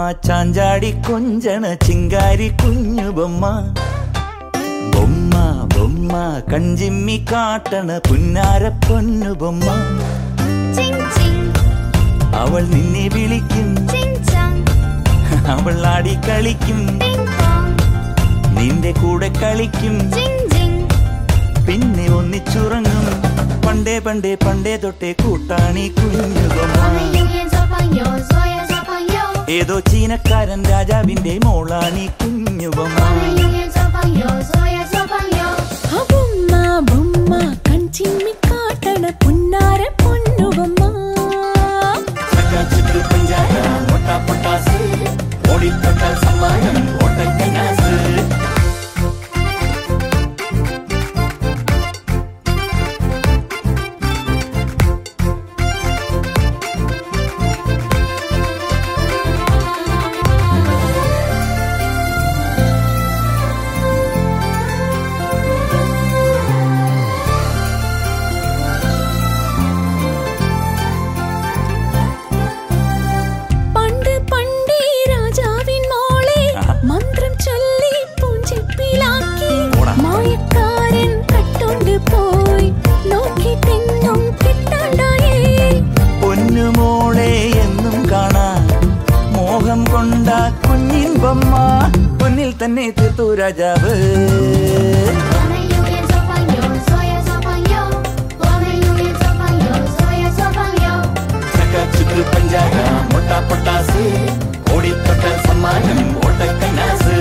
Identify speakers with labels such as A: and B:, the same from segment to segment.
A: ചാഞ്ചാടി കൊഞ്ചണ ചിങ്കാരി കുഞ്ഞു ബൊമ്മ ബൊമ്മ ബൊമ്മ കഞ്ചിമ്മി കാട്ടണ പുന്നാര പൊന്നു ബൊമ്മ
B: ചിങ് ചിങ്
A: അവൾ നിന്നെ വിളിക്കും
B: ചിങ് ചങ്
A: അവൾ ആടി കളിക്കും
B: ടിങ് ടോങ്
A: നിന്റെ കൂടെ കളിക്കും
B: ജിങ് ജിങ്
A: പിന്നെ ഒന്നിച്ചുറങ്ങും പണ്ടേ പണ്ടേ പണ്ടേ തൊട്ടേ കൂട്ടാണി കുഞ്ഞു ബൊമ്മ
B: 我们永远做朋友，所有做朋友。
A: ഏതോ ചീനക്കാരൻ രാജാവിന്റെ മോളാണി കുഞ്ഞു ബൊമ്മ
B: 我们永远做朋友，所有做朋友。
C: బొమ్మ బొమ్మ కంచిమ్మి కాటన పున్నార పొన్ను బొమ్మ
A: ചുറ്റു പഞ്ചാര മൊട്ട പൊട്ടാസ് ഓടിത്തൊട്ടാൽ സമ്മാനം ഓട്ടക്കനാസ്
C: പണ്ട് പണ്ടേ രാജാവിൻ മോളെ
A: ആഹാ.
C: മന്ത്രം ചൊല്ലി പൂഞ്ചെപ്പിലാക്കി
A: ഓടാ.
C: മായക്കാരൻ കട്ടോണ്ട് പോയി നോക്കി തെങ്ങും കിട്ടാണ്ടായേ
A: പൊന്നുമോളെ എന്നും കാണാൻ മോഹം കൊണ്ട കുഞ്ഞിൻ ബൊമ്മ പൊന്നിൽ തന്നെ തീർത്തു രാജാവ്
B: 我们永远做朋友，所有做朋友。我们永远做朋友，所有做朋友。
A: ചുറ്റു പഞ്ചാര മൊട്ട പൊട്ടാസ് ഓടിത്തൊട്ടാൽ സമ്മാനം ഓട്ടക്കനാസ്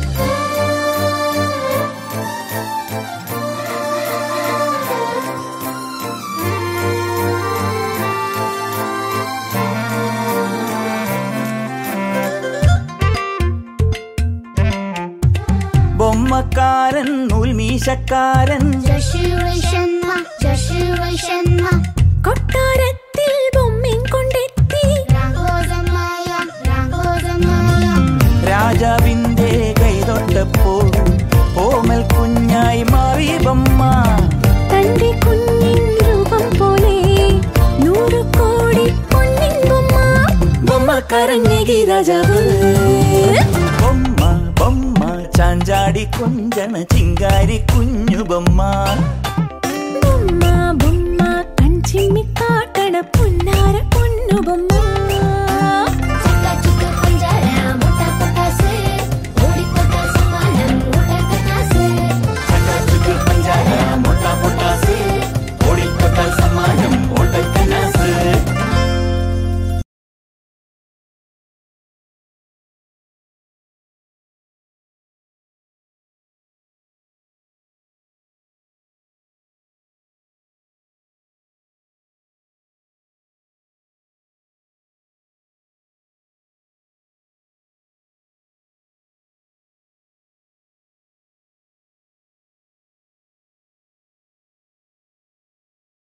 A: ബൊമ്മക്കാരൻ നൂൽമീശക്കാരൻ
B: 这是为什么？这是为什么？
C: കൊട്ടാരത്തിൽ ബൊമ്മയും കൊണ്ടെത്തി
B: 然后怎么样？然后怎么样？
A: രാജാവിന്റെ കൈതൊട്ടപ്പോൾ ഓമൽ കുഞ്ഞായി മാറി ബൊമ്മ
C: തന്റെ കുഞ്ഞിൻ രൂപം പോലെ നൂറ് കോടി പൊന്നിൻ ബൊമ്മ
A: ബൊമ്മക്കാരഞ്ഞകി രാജാവ് ബൊമ്മ ബൊമ്മ ചാഞ്ചാടി കൊഞ്ചണ ചിങ്കാരി കുഞ്ഞു ബൊമ്മ
C: ബൊമ്മ ബൊമ്മ കഞ്ചിമ്മി കാട്ടണ പുന്നാര പൊന്നു ബൊമ്മ